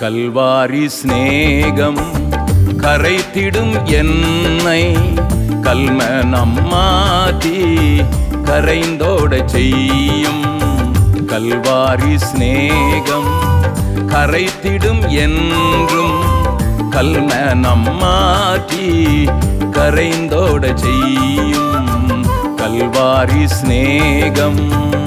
கல்வாரி சிநேகம் கரைத்திடும் என்னை கல்ம நம்மாதி கரைந்தோட செய்யும் கல்வாரி சிநேகம் கரைத்திடும் என்றும் கல்ம நம்மாதி கரைந்தோட செய்யும் கல்வாரி சிநேகம்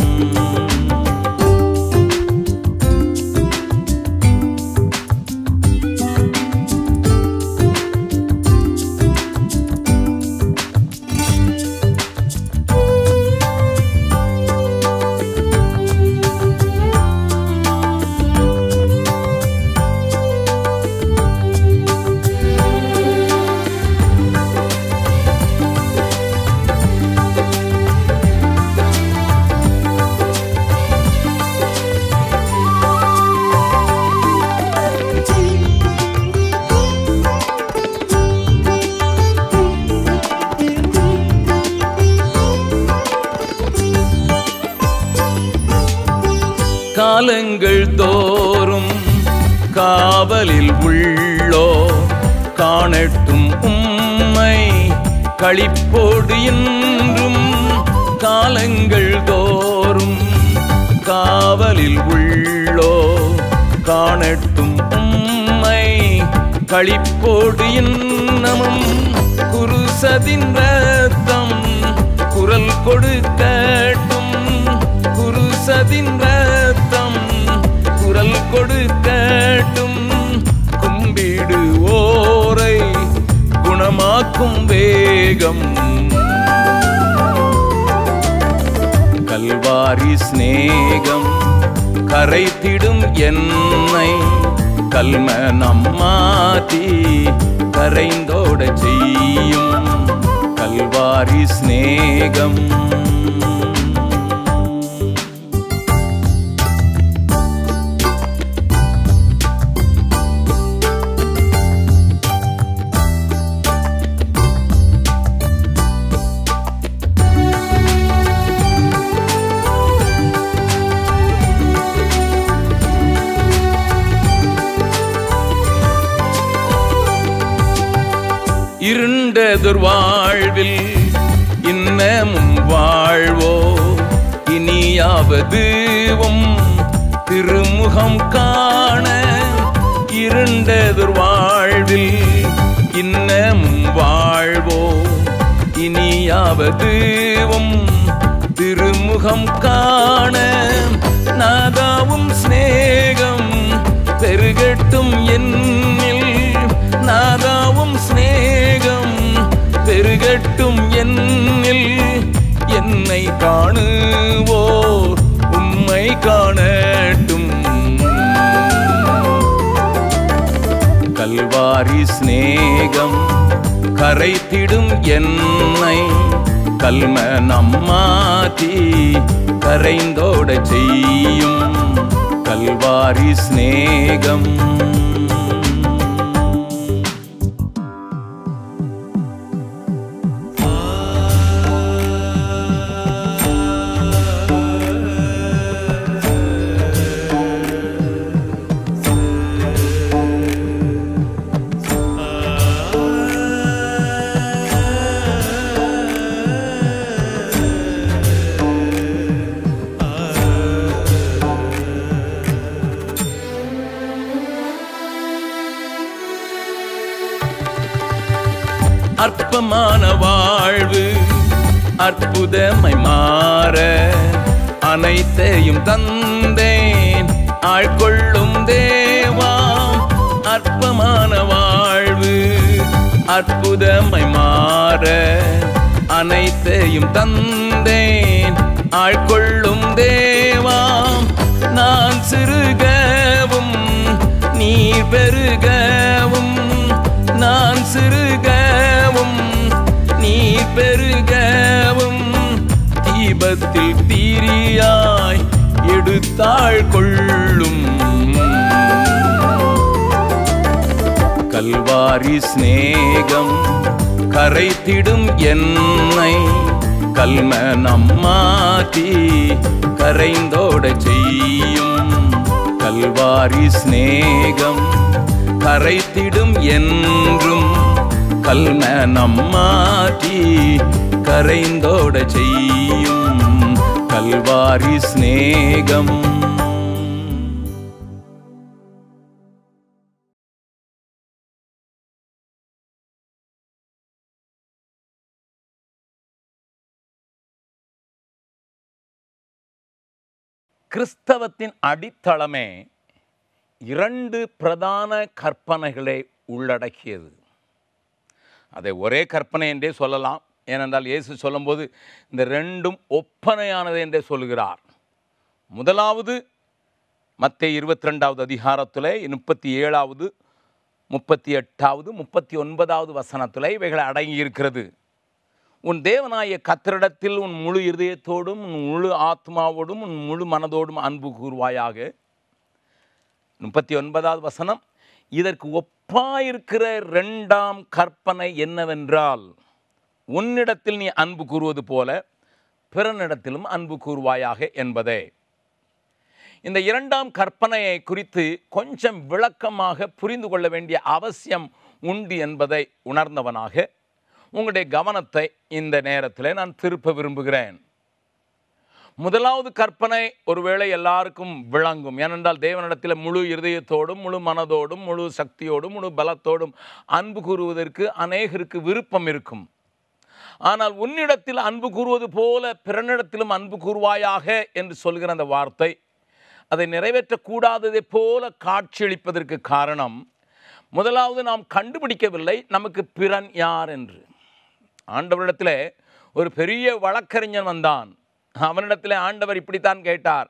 காலங்கள் தோறும் காவலில் உள்ளோ காணட்டும் உம்மை களிப்போடு என்றும் காலங்கள் தோறும் காவலில் உள்ளோ காணட்டும் உம்மை களிப்போடு இன்னமும் குருசதின் ரத்தம் குரல் கொடுக்கட்டும் குருசதின் ரத்தம் குரல் கொடுக்கட்டும் கும்பிடு ஓரை குணமாக்கும் வேகம் கல்வாரி சிநேகம் கரைத்திடும் என்னை கல்ம நம்மாதி கரைந்தோட செய்யும் கல்வாரி சிநேகம் இருண்டதொரு வாழ்வில் இன்னமும் வாழ்வோ இனியாவதுவும் திருமுகம் காண இருண்டதொரு வாழ்வில் இன்னமும் வாழ்வோ இனியாவதுவும் திருமுகம் காண நாதாவும் சிநேகம் பெருகட்டும் என்னில் நாதாவும் சிநேகம் பெருகட்டும் என்னில் என்னை காணுவோர் உம்மை காணட்டும் கல்வாரி சிநேகம் கரைத்திடும் என்னை கல்ம நம்மாதி கரைந்தோட செய்யும் கல்வாரி சிநேகம் அற்பமான வாழ்வு அற்புதமை மாற அனைத்தையும் தந்தேன் ஆட்கொள்ளும் தேவா அற்பமான வாழ்வு அற்புதமை மாற அனைத்தையும் தந்தேன் ஆட்கொள்ளும் தேவா நான் சிறுகவும் நீர் பெருகவும் நான் சிறுகவும் நீ பெருகவும் தீபத்தில் தீரியாய் எடுத்தாள் கொள்ளும் கல்வாரி சிநேகம் கரைத்திடும் என்னை கல்ம நம்மாதி கரைந்தோட செய்யும் கல்வாரி சிநேகம் கரைத்திடும் என்றும் கல்மனம் மாற்றி கரைந்தோட செய்யும் கல்வாரி சிநேகம் கிறிஸ்தவத்தின் அடித்தளமே இரண்டு பிரதான கற்பனைகளை உள்ளடக்கியது அதை ஒரே கற்பனை என்றே சொல்லலாம் ஏனென்றால் இயேசு சொல்லும்போது இந்த ரெண்டும் ஒப்பனையானது என்றே சொல்கிறார் முதலாவது மத்திய இருபத்தி ரெண்டாவது அதிகாரத்தில் முப்பத்தி ஏழாவது முப்பத்தி எட்டாவது முப்பத்தி ஒன்பதாவது வசனத்தில் இவைகள் அடங்கி இருக்கிறது உன் தேவனாய கத்திரிடத்தில் உன் முழு இருதயத்தோடும் உன் முழு ஆத்மாவோடும் உன் முழு மனதோடும் அன்பு கூறுவாயாக முப்பத்தி ஒன்பதாவது வசனம் இதற்கு ஒப்பாயிருக்கிற ரெண்டாம் கற்பனை என்னவென்றால் உன்னிடத்தில் நீ அன்பு கூறுவது போல பிறனிடத்திலும் அன்பு கூறுவாயாக என்பதே இந்த இரண்டாம் கற்பனையை குறித்து கொஞ்சம் விளக்கமாக புரிந்து கொள்ள வேண்டிய அவசியம் உண்டு என்பதை உணர்ந்தவனாக உங்களுடைய கவனத்தை இந்த நேரத்தில் நான் திருப்ப விரும்புகிறேன் முதலாவது கற்பனை ஒருவேளை எல்லாருக்கும் விளங்கும் ஏனென்றால் தேவனிடத்தில் முழு இருதயத்தோடும் முழு மனதோடும் முழு சக்தியோடும் முழு பலத்தோடும் அன்பு கூறுவதற்கு அநேகருக்கு விருப்பம் இருக்கும் ஆனால் உன்னிடத்தில் அன்பு கூறுவது போல பிறனிடத்திலும் அன்பு கூறுவாயாக என்று சொல்கிற அந்த வார்த்தை அதை நிறைவேற்றக்கூடாததை போல காட்சியளிப்பதற்கு காரணம் முதலாவது நாம் கண்டுபிடிக்கவில்லை நமக்கு பிறன் யார் என்று ஆண்டவரிடத்தில் ஒரு பெரிய வழக்கறிஞன் வந்தான் அவனிடத்தில் ஆண்டவர் இப்படித்தான் கேட்டார்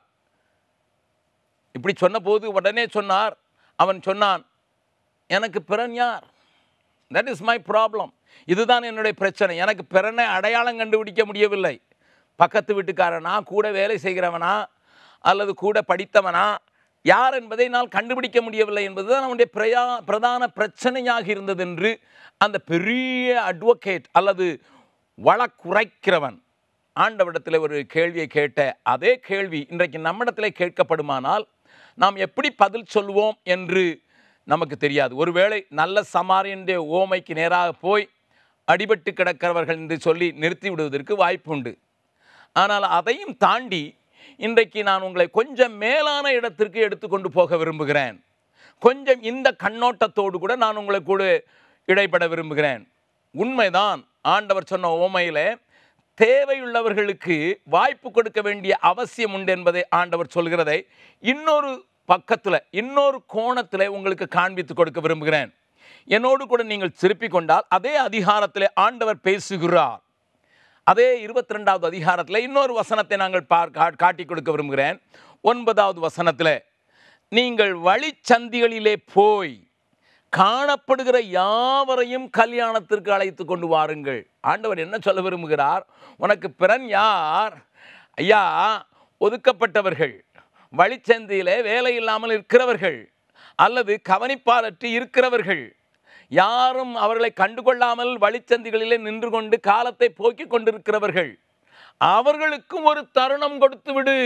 இப்படி சொன்னபோது உடனே சொன்னார் அவன் சொன்னான் எனக்கு பிறன் யார் தட் இஸ் மை ப்ராப்ளம் இதுதான் என்னுடைய பிரச்சனை எனக்கு பிறனை அடையாளம் கண்டுபிடிக்க முடியவில்லை பக்கத்து வீட்டுக்காரனா கூட வேலை செய்கிறவனா அல்லது கூட படித்தவனா யார் என்பதை நான் கண்டுபிடிக்க முடியவில்லை என்பதுதான் அவனுடைய பிரயா பிரதான பிரச்சனையாக இருந்தது என்று அந்த பெரிய அட்வொகேட் அல்லது வழக்குரைக்கிறவன் ஆண்டவரிடத்தில் ஒரு கேள்வியை கேட்ட அதே கேள்வி இன்றைக்கு நம்மிடத்தில் கேட்கப்படுமானால் நாம் எப்படி பதில் சொல்வோம் என்று நமக்கு தெரியாது ஒருவேளை நல்ல சமாரியனுடைய ஓமைக்கு நேராக போய் அடிபட்டு கிடக்கிறவர்கள் என்று சொல்லி நிறுத்தி விடுவதற்கு வாய்ப்பு உண்டு ஆனால் அதையும் தாண்டி இன்றைக்கு நான் உங்களை கொஞ்சம் மேலான இடத்திற்கு எடுத்துக்கொண்டு போக விரும்புகிறேன் கொஞ்சம் இந்த கண்ணோட்டத்தோடு கூட நான் உங்களை கூட இடைப்பட விரும்புகிறேன் உண்மைதான் ஆண்டவர் சொன்ன ஓமையில் தேவையுள்ளவர்களுக்கு வாய்ப்பு கொடுக்க வேண்டிய அவசியம் உண்டு என்பதை ஆண்டவர் சொல்கிறதை இன்னொரு பக்கத்தில் இன்னொரு கோணத்தில் உங்களுக்கு காண்பித்து கொடுக்க விரும்புகிறேன் என்னோடு கூட நீங்கள் திருப்பிக் கொண்டால் அதே அதிகாரத்தில் ஆண்டவர் பேசுகிறார் அதே இருபத்தி ரெண்டாவது அதிகாரத்தில் இன்னொரு வசனத்தை நாங்கள் பார் கா- காட்டிக் கொடுக்க விரும்புகிறேன் ஒன்பதாவது வசனத்தில் நீங்கள் வழிச்சந்திகளிலே போய் காணப்படுகிற யாவரையும் கல்யாணத்திற்கு அழைத்து கொண்டு வாருங்கள் ஆண்டவர் என்ன சொல்ல விரும்புகிறார் உனக்கு பிறன் யார் ஐயா ஒதுக்கப்பட்டவர்கள் வழிச்சந்தியிலே வேலை இல்லாமல் இருக்கிறவர்கள் அல்லது கவனிப்பாரற்று இருக்கிறவர்கள் யாரும் அவர்களை கண்டுகொள்ளாமல் வழிச்சந்திகளிலே நின்று கொண்டு காலத்தை போக்கிக் கொண்டிருக்கிறவர்கள் அவர்களுக்கும் ஒரு தருணம் கொடுத்து விடு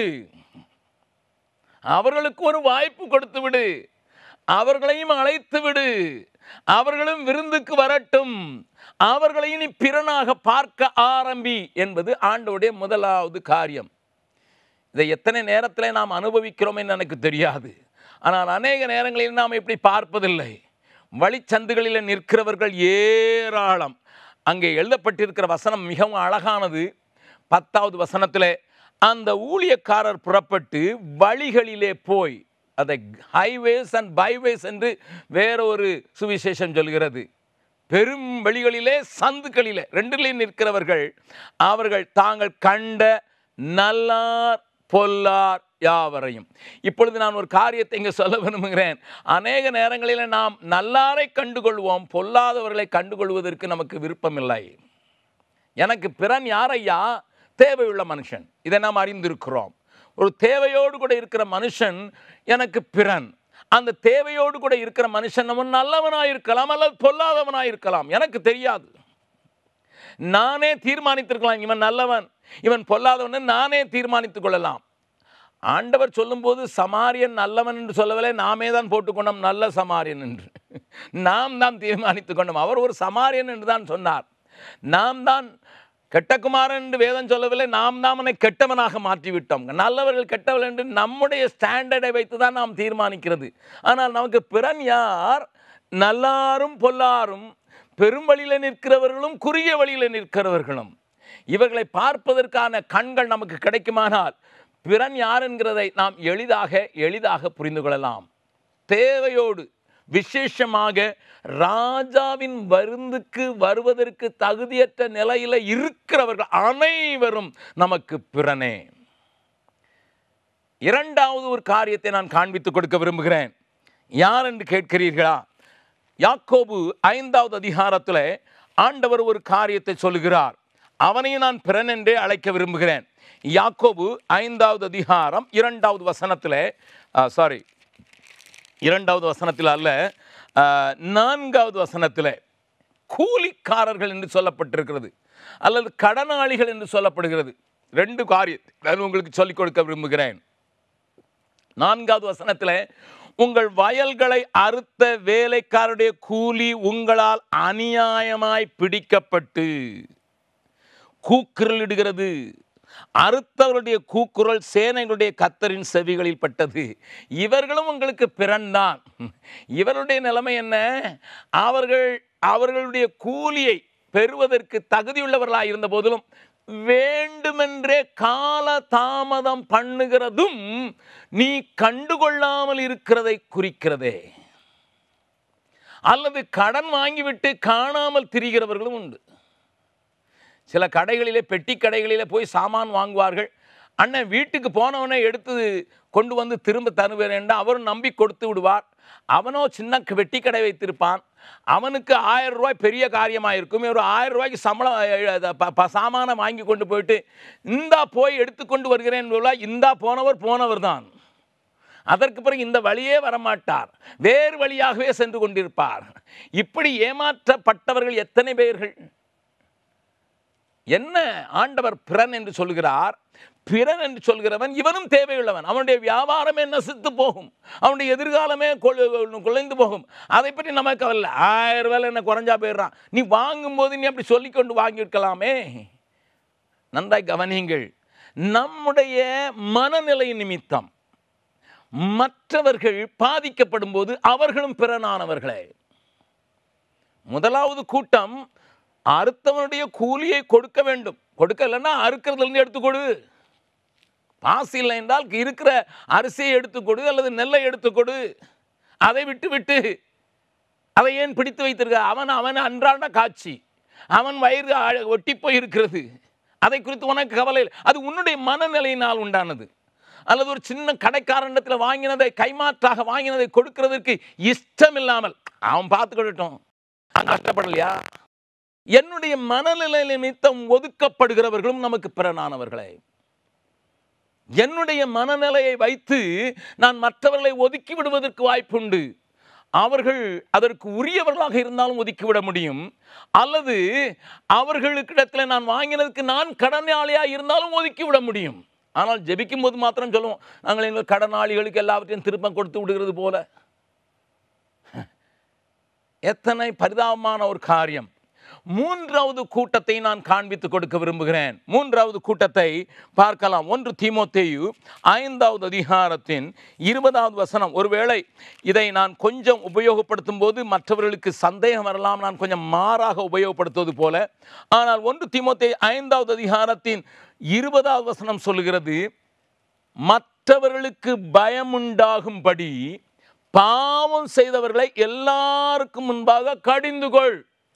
அவர்களுக்கு ஒரு வாய்ப்பு கொடுத்து விடு அவர்களையும் அழைத்து விடு அவர்களும் விருந்துக்கு வரட்டும் அவர்களையும் நீ பிறனாக பார்க்க ஆரம்பி என்பது ஆண்டோடைய முதலாவது காரியம் இதை எத்தனை நேரத்தில் நாம் அனுபவிக்கிறோம் என்று எனக்கு தெரியாது ஆனால் அநேக நேரங்களில் நாம் இப்படி பார்ப்பதில்லை வழிச்சந்துகளில் நிற்கிறவர்கள் ஏராளம் அங்கே எழுதப்பட்டிருக்கிற வசனம் மிகவும் அழகானது பத்தாவது வசனத்தில் அந்த ஊழியக்காரர் புறப்பட்டு வழிகளிலே போய் அதை ஹைவேஸ் அண்ட் பைவேஸ் என்று வேறொரு சுவிசேஷம் சொல்கிறது பெரும் வெளிகளிலே சந்துக்களிலே ரெண்டிலே நிற்கிறவர்கள் அவர்கள் தாங்கள் கண்ட நல்லார் பொல்லார் யாவரையும் இப்பொழுது நான் ஒரு காரியத்தை இங்கே சொல்ல விரும்புகிறேன் அநேக நேரங்களில் நாம் நல்லாரை கண்டுகொள்வோம் பொல்லாதவர்களை கண்டுகொள்வதற்கு நமக்கு விருப்பமில்லை எனக்கு பிறன் யாரையா தேவையுள்ள மனுஷன் இதை நாம் அறிந்திருக்கிறோம் ஒரு தேவையோடு கூட இருக்கிற மனுஷன் எனக்கு பிறன் அந்த தேவையோடு கூட இருக்கிற மனுஷன் அவன் நல்லவனாக இருக்கலாம் அல்லது பொல்லாதவனாக இருக்கலாம் எனக்கு தெரியாது நானே தீர்மானித்திருக்கலாம் இவன் நல்லவன் இவன் பொல்லாதவன் நானே தீர்மானித்துக் கொள்ளலாம் ஆண்டவர் சொல்லும்போது சமாரியன் நல்லவன் என்று சொல்லவில்லை நாமே தான் போட்டுக்கொண்டோம் நல்ல சமாரியன் என்று நாம் தான் தீர்மானித்துக் கொண்டோம் அவர் ஒரு சமாரியன் என்று தான் சொன்னார் நாம் தான் கெட்டகுமாரன் என்று வேதம் சொல்லவில்லை நாம் தான் அவனை கெட்டவனாக மாற்றிவிட்டோம் நல்லவர்கள் கெட்டவர்கள் என்று நம்முடைய ஸ்டாண்டர்டை வைத்து தான் நாம் தீர்மானிக்கிறது ஆனால் நமக்கு பிறன் யார் நல்லாரும் பொல்லாரும் பெரும் வழியில் நிற்கிறவர்களும் குறுகிய வழியில் நிற்கிறவர்களும் இவர்களை பார்ப்பதற்கான கண்கள் நமக்கு கிடைக்குமானால் பிறன் யார் என்கிறதை நாம் எளிதாக எளிதாக புரிந்து கொள்ளலாம் தேவையோடு விசேஷமாக ராஜாவின் வருந்துக்கு வருவதற்கு தகுதியற்ற நிலையில் இருக்கிறவர்கள் அனைவரும் நமக்கு பிறனே இரண்டாவது ஒரு காரியத்தை நான் காண்பித்துக் கொடுக்க விரும்புகிறேன் யார் என்று கேட்கிறீர்களா யாக்கோபு ஐந்தாவது அதிகாரத்தில் ஆண்டவர் ஒரு காரியத்தை சொல்லுகிறார் அவனையும் நான் பிறன் என்றே அழைக்க விரும்புகிறேன் யாக்கோபு ஐந்தாவது அதிகாரம் இரண்டாவது வசனத்தில் சாரி இரண்டாவது வசனத்தில் அல்ல ஆ, நான்காவது வசனத்தில் கூலிக்காரர்கள் என்று சொல்லப்பட்டிருக்கிறது அல்லது கடனாளிகள் என்று சொல்லப்படுகிறது ரெண்டு காரியத்தை நான் உங்களுக்கு சொல்லிக் கொடுக்க விரும்புகிறேன் நான்காவது வசனத்தில் உங்கள் வயல்களை அறுத்த வேலைக்காரருடைய கூலி உங்களால் அநியாயமாய் பிடிக்கப்பட்டு கூக்குரலிடுகிறது அறுத்தவருடைய கூக்குரல் சேனைகளுடைய கத்தரின் செவிகளில் பட்டது இவர்களும் உங்களுக்கு பிறன்தான் இவருடைய நிலைமை என்ன அவர்கள் அவர்களுடைய கூலியை பெறுவதற்கு தகுதியுள்ளவர்களாக இருந்த போதிலும் வேண்டுமென்றே கால தாமதம் பண்ணுகிறதும் நீ கண்டுகொள்ளாமல் இருக்கிறதை குறிக்கிறதே அல்லது கடன் வாங்கிவிட்டு காணாமல் திரிகிறவர்களும் உண்டு சில கடைகளிலே பெட்டி கடைகளிலே போய் சாமான் வாங்குவார்கள் அண்ணன் வீட்டுக்கு போனவனே எடுத்து கொண்டு வந்து திரும்ப தருவேன் என்று அவரும் நம்பி கொடுத்து விடுவார் அவனோ சின்ன க- வெட்டி கடை வைத்திருப்பான் அவனுக்கு ஆயிரம் ரூபாய் பெரிய காரியமாக இருக்கும் ஒரு ஆயிரம் ரூபாய்க்கு சம்பளம் அஹ், அஹ், ப- ப- சாமானை வாங்கி கொண்டு போயிட்டு இந்தா போய் எடுத்துக்கொண்டு வருகிறேன் என்பதா, இந்தா போனவர் போனவர் தான் அதற்கு பிறகு இந்த வழியே வரமாட்டார் வேறு வழியாகவே சென்று கொண்டிருப்பார் இப்படி ஏமாற்றப்பட்டவர்கள் எத்தனை பேர்கள் என்ன ஆண்டவர் பிறன் என்று சொல்கிறார் பிறன் என்று சொல்கிறவன் இவனும் தேவையுள்ளவன் அவனுடைய வியாபாரமே நசித்து போகும் அவனுடைய எதிர்காலமே கொழு- குலைந்து போகும் அதை பற்றி நமக்கு கவலை இல்லை. ஆயிரம் ரூபாயில் என்ன குறைஞ்சா போயிடுறான் நீ வாங்கும்போது நீ அப்படி சொல்லிக்கொண்டு வாங்கியிருக்கலாமே நன்றாய் கவனியுங்கள் நம்முடைய மனநிலை நிமித்தம் மற்றவர்கள் பாதிக்கப்படும் போது அவர்களும் பிறனானவர்களே முதலாவது கூட்டம் அறுத்தவனுடைய கூலியை கொடுக்க வேண்டும் கொடுக்கலைன்னா அறுக்கிறதுல இருந்து எடுத்துக்கொடு பாசி இல்லை என்றால் இருக்கிற அரிசியை எடுத்துக்கொடு அல்லது நெல்லை எடுத்துக்கொடு அதை விட்டு விட்டு அதை ஏன் பிடித்து வைத்திருக்க அவன் அவன் அன்றாட காட்சி அவன் வயிறு ஆழ- ஒட்டி போய் இருக்கிறது அதை குறித்து உனக்கு கவலை இல்லை அது உன்னுடைய மனநிலையினால் உண்டானது அல்லது ஒரு சின்ன கடைக்காரனிடத்தில் வாங்கினதை கைமாற்றாக வாங்கினதை கொடுக்கிறதற்கு இஷ்டம் இல்லாமல் அவன் பார்த்துக்கிட்டோம் அவன் கஷ்டப்படலையா என்னுடைய மனநிலை நிமித்தம் ஒதுக்கப்படுகிறவர்களும் நமக்கு பிறனானவர்களே என்னுடைய மனநிலையை வைத்து நான் மற்றவர்களை ஒதுக்கி விடுவதற்கு வாய்ப்புண்டு அவர்கள் அதற்கு உரியவர்களாக இருந்தாலும் ஒதுக்கிவிட முடியும் அல்லது அவர்களுக்கிடத்தில் நான் வாங்கினதுக்கு நான் கடனாளியாக இருந்தாலும் ஒதுக்கிவிட முடியும் ஆனால் ஜெபிக்கும் போது மாத்திரம் சொல்லுவோம் நாங்கள் எங்கள் கடனாளிகளுக்கு எல்லாவற்றையும் திரும்ப கொடுத்து விடுகிறது போல எத்தனை பரிதாபமான ஒரு காரியம் மூன்றாவது கூட்டத்தை நான் காண்பித்து கொடுக்க விரும்புகிறேன் மூன்றாவது கூட்டத்தை பார்க்கலாம் ஒன்று தீமோத்தேயு ஐந்தாவது அதிகாரத்தின் இருபதாவது வசனம் ஒருவேளை இதை நான் கொஞ்சம் உபயோகப்படுத்தும் போது மற்றவர்களுக்கு சந்தேகம் வரலாம் நான் கொஞ்சம் மாறாக உபயோகப்படுத்துவது போல ஆனால் ஒன்று தீமோத்தேயு ஐந்தாவது அதிகாரத்தின் இருபதாவது வசனம் சொல்லுகிறது மற்றவர்களுக்கு பயமுண்டாகும்படி பாவம் செய்தவர்களை எல்லாருக்கும் முன்பாக கடிந்து கொள்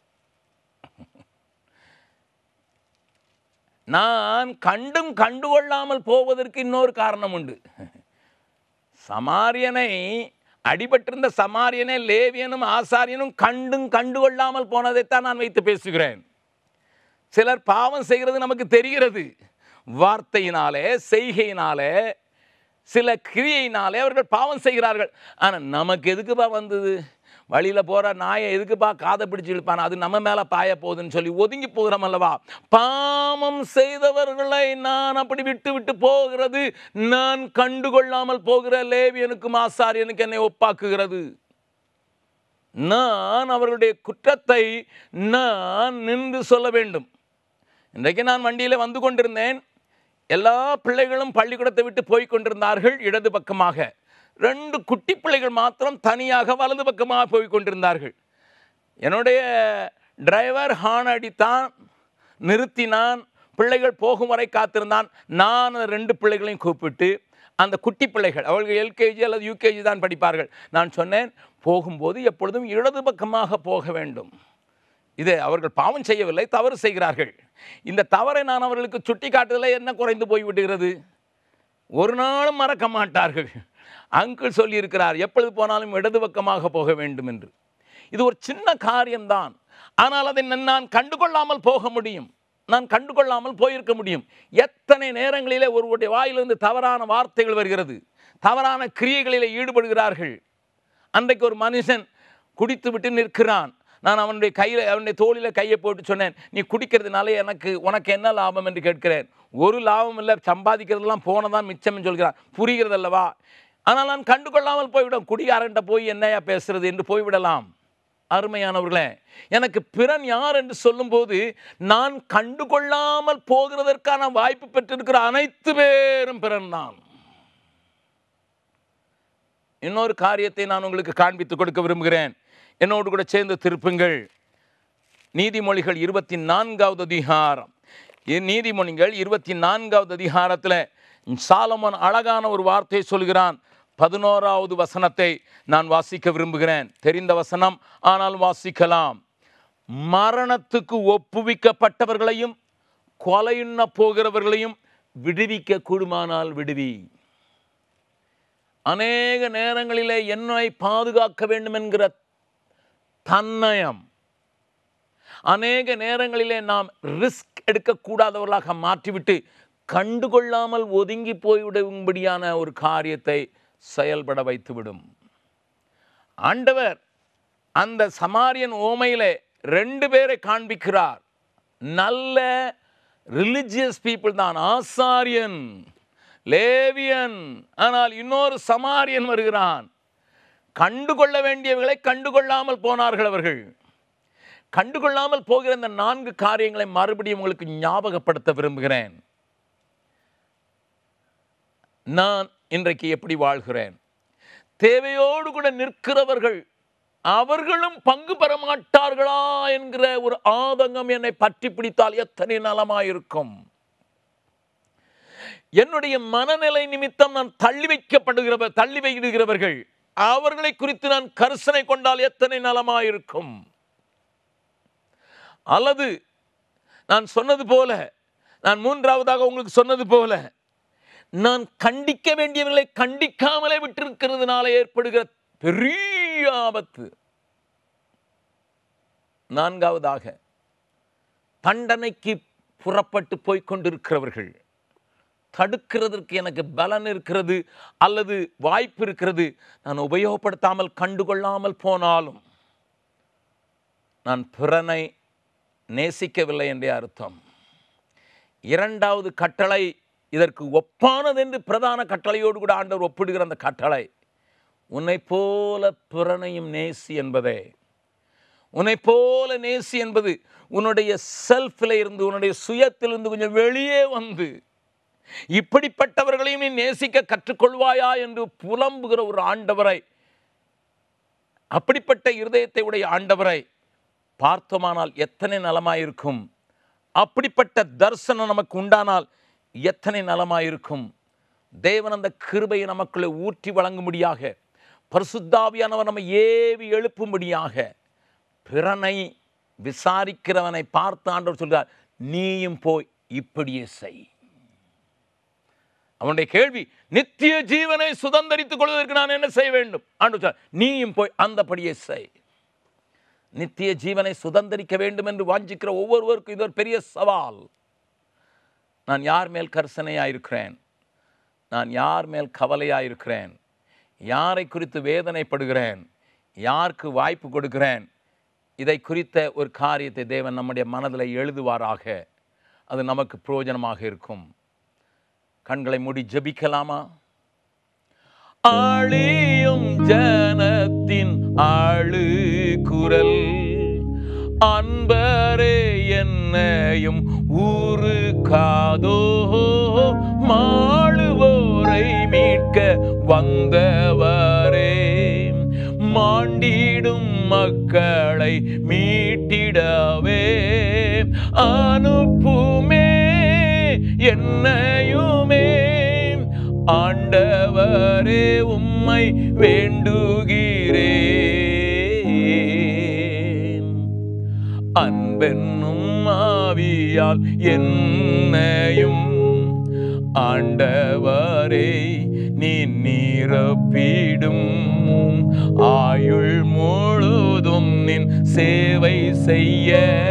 நான் கண்டும் கண்டுகொள்ளாமல் போவதற்கு இன்னொரு காரணம் உண்டு சமாரியனை அடிபட்டிருந்த சமாரியனை லேவியனும் ஆசாரியனும் கண்டும் கண்டுகொள்ளாமல் போனதைத்தான் நான் வைத்து பேசுகிறேன் சிலர் பாவம் செய்கிறது நமக்கு தெரிகிறது வார்த்தையினாலே செய்கையினாலே சில கிரியையினாலே அவர்கள் பாவம் செய்கிறார்கள் ஆனால் நமக்கு எதுக்குப்பா வந்தது வழியில் போகிற நாயை எதுக்குப்பா காதை பிடிச்சு இழுப்பான் அது நம்ம மேலே பாய போகுதுன்னு சொல்லி ஒதுங்கி போகிறோம் அல்லவா பாவம் செய்தவர்களை நான் அப்படி விட்டு விட்டு போகிறது நான் கண்டுகொள்ளாமல் போகிற லேவியனுக்கும் ஆசாரியனுக்கு என்னை ஒப்பாக்குகிறது நான் அவர்களுடைய குற்றத்தை நான் நின்று சொல்ல வேண்டும் இன்றைக்கு நான் வண்டியில் வந்து கொண்டிருந்தேன் எல்லா பிள்ளைகளும் பள்ளிக்கூடத்தை விட்டு போய் கொண்டிருந்தார்கள் இடது பக்கமாக ரெண்டு குட்டி பிள்ளைகள் மாத்திரம் தனியாக வலது பக்கமாக போய் கொண்டிருந்தார்கள் என்னுடைய டிரைவர் ஹார்ன் அடித்தான் நிறுத்தினான் பிள்ளைகள் போகும் வரை காத்திருந்தான் நான் அந்த ரெண்டு பிள்ளைகளையும் கூப்பிட்டு அந்த குட்டி பிள்ளைகள் அவர்கள் எல்கேஜி அல்லது யூகேஜி தான் படிப்பார்கள் நான் சொன்னேன் போகும்போது எப்பொழுதும் இடது பக்கமாக போக வேண்டும் இது அவர்கள் பாவம் செய்யவில்லை தவறு செய்கிறார்கள் இந்த தவறை நான் அவர்களுக்கு சுட்டி காட்டுதல என்ன குறைந்து போய் விடுகிறது ஒரு நாளும் மறக்க மாட்டார்கள் அங்கிள் சொல்லியிருக்கிறார் எப்பொழுது போனாலும் இடது பக்கமாக போக வேண்டும் என்று இது ஒரு சின்ன காரியம்தான் ஆனால் அதை நான் கண்டுகொள்ளாமல் போக முடியும் நான் கண்டுகொள்ளாமல் போயிருக்க முடியும் எத்தனை நேரங்களிலே ஒருவருடைய வாயிலிருந்து தவறான வார்த்தைகள் வருகிறது தவறான கிரியைகளிலே ஈடுபடுகிறார்கள் அன்றைக்கு ஒரு மனுஷன் குடித்து விட்டு நிற்கிறான் நான் அவனுடைய கையில் அவனுடைய தோளில் கையை போட்டு சொன்னேன் நீ குடிக்கிறதுனால எனக்கு உனக்கு என்ன லாபம் என்று கேட்கிறேன் ஒரு லாபம் இல்லை சம்பாதிக்கிறதெல்லாம் போனதான் மிச்சம்னு சொல்கிறான் புரிகிறது அல்லவா ஆனால் நான் கண்டுகொள்ளாமல் போய்விடும் குடிகாரன்ட்ட போய் என்னையா பேசுறது என்று போய்விடலாம் அருமையானவர்களே எனக்கு பிறன் யார் என்று சொல்லும்போது நான் கண்டுகொள்ளாமல் போகிறதற்கான வாய்ப்பு பெற்றிருக்கிற அனைத்து பேரும் பிறன் தான் இன்னொரு காரியத்தை நான் உங்களுக்கு காண்பித்து கொடுக்க விரும்புகிறேன் என்னோடு கூட சேர்ந்து திருப்புங்கள் நீதிமொழிகள் இருபத்தி நான்காவது அதிகாரம் இ- நீதிமொழிகள் இருபத்தி நான்காவது அதிகாரத்தில் சாலமோன் அழகான ஒரு வார்த்தையை சொல்கிறான் பதினோராவது வசனத்தை நான் வாசிக்க விரும்புகிறேன் தெரிந்த வசனம் ஆனால் வாசிக்கலாம் மரணத்துக்கு ஒப்புவிக்கப்பட்டவர்களையும் கொலையுண்ண போகிறவர்களையும் விடுவிக்க கூடுமானால் விடுவி அநேக நேரங்களிலே என்னை பாதுகாக்க வேண்டும் என்கிற தன்னயம் அநேக நேரங்களிலே நாம் ரிஸ்க் எடுக்கக்கூடாதவர்களாக மாற்றிவிட்டு கண்டுகொள்ளாமல் ஒதுங்கி போய்விடும்படியான ஒரு காரியத்தை செயல்பட வைத்துவிடும் ஆண்டவர் அந்த சமாரியன் ஓமையிலே ரெண்டு பேரை காண்பிக்கிறார் நல்ல ரிலிஜியஸ் பீப்புள் தான் ஆசாரியன் லேவியன் ஆனால் இன்னொரு சமாரியன் வருகிறான் கண்டுகொள்ள வேண்டியவர்களை கண்டுகொள்ளாமல் போனார்கள் அவர்கள் கண்டுகொள்ளாமல் போகிற இந்த நான்கு காரியங்களை மறுபடியும் உங்களுக்கு ஞாபகப்படுத்த விரும்புகிறேன் நான் இன்றைக்கு எப்படி வாழ்கிறேன் தேவையோடு கூட நிற்கிறவர்கள் அவர்களும் பங்கு பெற மாட்டார்களா என்கிற ஒரு ஆதங்கம் என்னை பற்றி பிடித்தால் எத்தனை நலமாயிருக்கும் என்னுடைய மனநிலை நிமித்தம் நான் தள்ளி வைக்கப்படுகிற தள்ளி வைக்கிறவர்கள் அவர்களை குறித்து நான் கரிசனை கொண்டால் எத்தனை நலமாயிருக்கும் அல்லது நான் சொன்னது போல நான் மூன்றாவதாக உங்களுக்கு சொன்னது போல நான் கண்டிக்க வேண்டியவர்களை கண்டிக்காமலே விட்டிருக்கிறதுனால ஏற்படுகிற பெரிய ஆபத்து நான்காவதாக தண்டனைக்கு புறப்பட்டு போய்க் கொண்டிருக்கிறவர்கள் தடுக்கிறதற்கு எனக்கு பலன் இருக்கிறது அல்லது வாய்ப்பு இருக்கிறது நான் உபயோகப்படுத்தாமல் கண்டுகொள்ளாமல் போனாலும் நான் பிறனை நேசிக்கவில்லை என்றே அர்த்தம் இரண்டாவது கட்டளை இதற்கு ஒப்பானது என்று பிரதான கட்டளையோடு கூட ஆண்டவர் ஒப்பிடுகிற அந்த கட்டளை உன்னை போல பிறனையும் நேசி என்பதே உன்னை போல நேசி என்பது உன்னுடைய செல்ஃபில் இருந்து உன்னுடைய சுயத்திலிருந்து கொஞ்சம் வெளியே வந்து இப்படிப்பட்டவர்களையும் நீ நேசிக்க கற்றுக்கொள்வாயா என்று புலம்புகிற ஒரு ஆண்டவரை அப்படிப்பட்ட இருதயத்தை உடைய ஆண்டவரை பார்த்தோமானால் எத்தனை நலமாயிருக்கும் அப்படிப்பட்ட தரிசனம் நமக்கு உண்டானால் எத்தனை நலமாயிருக்கும் தேவன் அந்த கிருபையை நமக்குள்ளே ஊற்றி வழங்கும்படியாக பரிசுத்தாவியானவர் நம்ம ஏவி எழுப்பும்படியாக பிறனை விசாரிக்கிறவனை பார்த்து ஆண்டவர் சொல்கிறார் நீயும் போய் இப்படியே செய் அவனுடைய கேள்வி நித்திய ஜீவனை சுதந்தரித்துக் கொள்வதற்கு நான் என்ன செய்ய வேண்டும் ஆண்டு சொன்னார், நீயும் போய் அந்தபடியே செய் நித்திய ஜீவனை சுதந்தரிக்க வேண்டும் என்று வாஞ்சிக்கிற ஒவ்வொருவருக்கும் இது ஒரு பெரிய சவால் நான் யார் மேல் கரிசனையாக இருக்கிறேன் நான் யார் மேல் கவலையாக இருக்கிறேன் யாரை குறித்து வேதனைப்படுகிறேன் யாருக்கு வாய்ப்பு கொடுக்கிறேன் இதை குறித்த ஒரு காரியத்தை தேவன் நம்முடைய மனதில் எழுதுவாராக அது நமக்கு பிரயோஜனமாக இருக்கும் கண்களை மூடி ஜெபிக்கலாமா ஆழியும் ஜனத்தின் ஆளு குரல் அன்பரே என்னையும் ஊரு காதோ மாளுவோரை மீட்க வந்தவரே மாண்டிடும் மக்களை மீட்டிடவே அனுப்புமே என்னையுமே ஆண்டவரே உம்மை வேண்டுகிறேன் அன்பென்னும் ஆவியால் என்னையும் ஆண்டவரே நீ நிரப்பிடும் ஆயுள் முழுதும் நின் சேவை செய்ய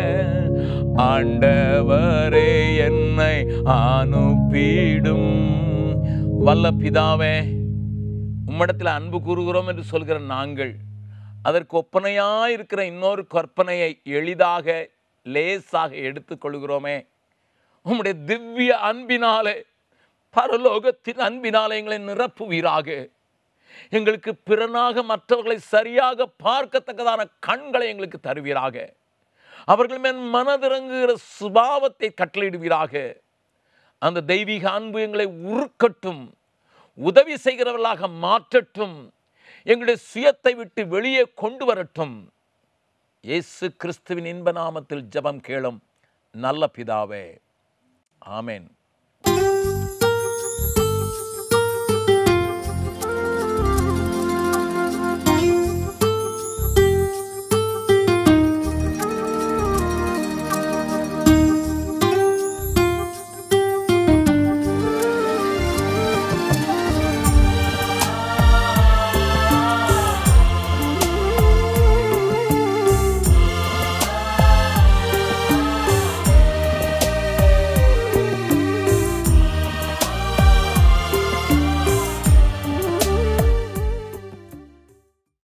ஆண்டவரே என்னை அனுப்பிடும் வல்ல பிதாவே உம்மிடத்தில் அன்பு கூறுகிறோம் என்று சொல்கிற நாங்கள் அதற்கு ஒப்பனையாக இருக்கிற இன்னொரு கற்பனையை எளிதாக லேசாக எடுத்துக்கொள்கிறோமே உம்முடைய திவ்ய அன்பினாலே பரலோகத்தின் அன்பினாலே எங்களை நிரப்புவீராக எங்களுக்கு பிறனாக மற்றவர்களை சரியாக பார்க்கத்தக்கதான கண்களை எங்களுக்கு தருவீராக அவர்கள் மேல் மனதிறங்குகிற சுபாவத்தை கட்டளையிடுவீராக அந்த தெய்வீக அன்பு எங்களை உருக்கட்டும் உதவி செய்கிறவர்களாக மாற்றட்டும் எங்களுடைய சுயத்தை விட்டு வெளியே கொண்டு வரட்டும் இயேசு கிறிஸ்துவின் இன்ப நாமத்தில் ஜெபம் கேளும் நல்ல பிதாவே ஆமென்